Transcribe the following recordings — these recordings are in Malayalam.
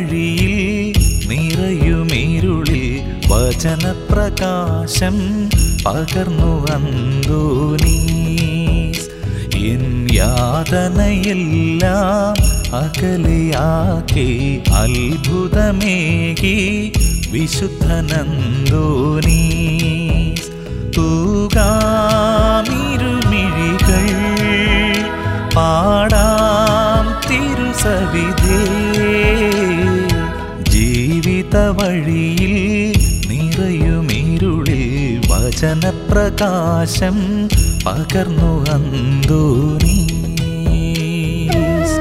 വഴിയിൽ നിറയുമീരുളിൽ വചനപ്രകാശം പകർന്നു അന്തോനീസ് എൻ യാതനയെല്ലാം അകലെയാക്കി അത്ഭുതമേകി വിശുദ്ധനന്തോനീസ് തൂകാമിരുമിഴികൾ പാടാം തിരുസവിധേ ജീവിത വഴിയിൽ നിറയുമിരുളിൽ വചനപ്രകാശം പകർന്നു അന്തോനീസ്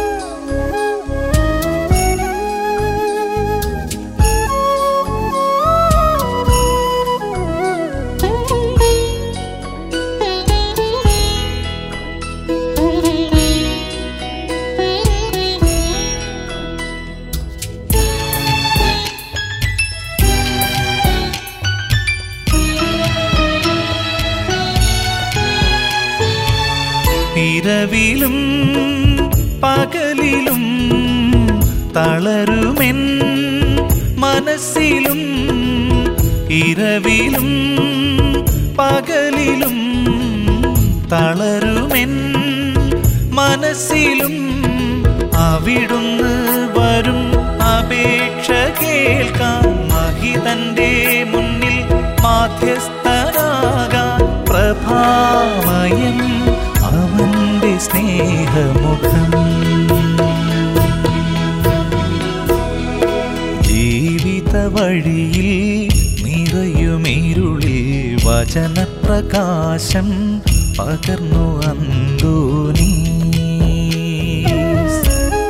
ഇരവിലും പകലിലും തളരുമെൻ മനസ്സിലും ഇരവിലും പകലിലും തളരുമെൻ മനസ്സിലും അവിടുന്ന് വരും അപേക്ഷ കേൾക്കാൻ മഹിതന്റെ മുന്നിൽ മാധ്യസ്ഥനാകാൻ പ്രഭാമയം അവന്റെ സ്നേഹമുഖം ജീവിത വഴിയിൽ നിറയുമിരുളിൽ വചനപ്രകാശം പകർന്നു അന്തോനീസ്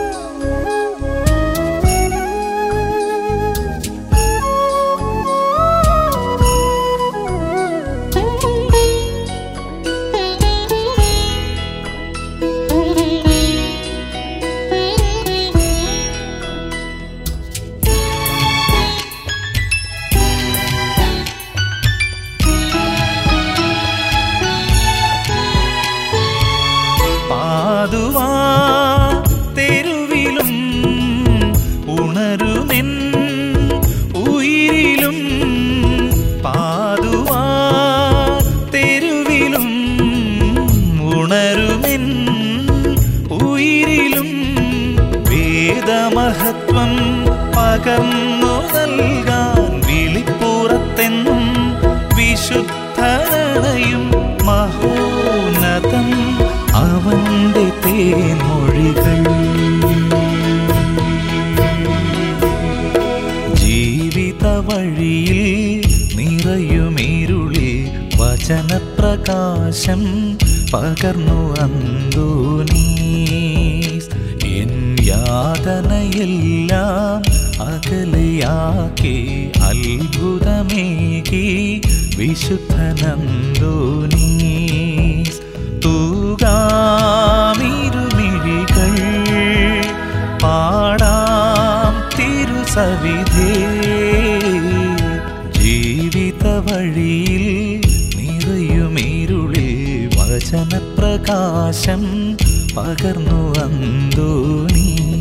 പാതുവാ തെരുവിലും ഉണരുമെൻ ഉയിരിലും പാതുവാ തെരുവിലും ഉണരുമെൻ ഉയിരിലും വേദമഹത്വം പകർന്നു നൽകാൻ വിളിപ്പുറത്തെന്നും വിശുദ്ധരണയും മഹോന്നതം അവന്റെ തേൻമൊഴികൾ ജീവിത വഴിയിൽ നിറയുമീരുളിൽ വചനപ്രകാശം പകർന്നു അന്തോനീസ് എൻ യാതനയെല്ലാം അകലെയാക്കി അത്ഭുതമേകി വിശുദ്ധനന്തോനീസ് തൂകാമിരുമിഴികൾ പാടാം തിരുസവിധേ ജീവിത വഴിയിൽ നിറയുമീരുളിൽ വചനപ്രകാശം പകർന്നു അന്തോനീ